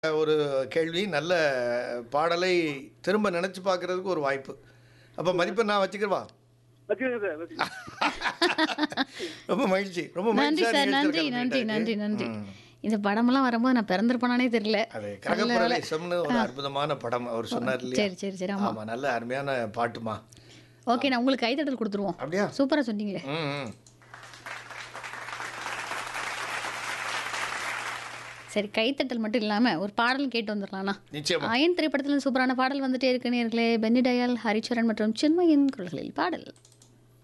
ஒரு கேள்வி நல்ல பாடலை திரும்ப நினைச்சு பார்க்கறதுக்கு ஒரு வாய்ப்பு அப்போ மதிப்பெண் நான் வச்சுக்கிறவா வச்சுக்கோங்க சார் வச்சுக்கோங்க. ரொம்ப மகிழ்ச்சி ரொம்ப நன்றி மகிழ்ச்சியா சார் நன்றி நிகழ்ச்சியில் நன்றி கலந்துக்கிட்டாரு. நன்றி நன்றி ம். இந்த படமெல்லாம் வரும்போது நான் பிறந்திருப்பானே தெரியல அது நல்ல வேலை. கரகப்பிரவேசம்னு ஒரு அற்புதமான படம் அவர் சொன்னார் இல்லையா சரி சரி சரி ஆமா ஆமா நல்ல அருமையான பாட்டுமா ஓகே நான் உங்களுக்கு கைத்தட்டல் கொடுத்துருவோம் அப்படியா சூப்பரா சொன்னீங்களே ம் ம். சரி கைத்தட்டல் மட்டும் இல்லாம ஒரு பாடல் கேட்டு வந்துடலாம்ண்ணா நிச்சயமா அயன் திரைப்படத்தில் சூப்பரான பாடல் வந்துட்டே இருக்கு நேர்களே பென்னி டயால் ஹரிச்சரன் மற்றும் சின்மயின் குரல்களில் பாடல்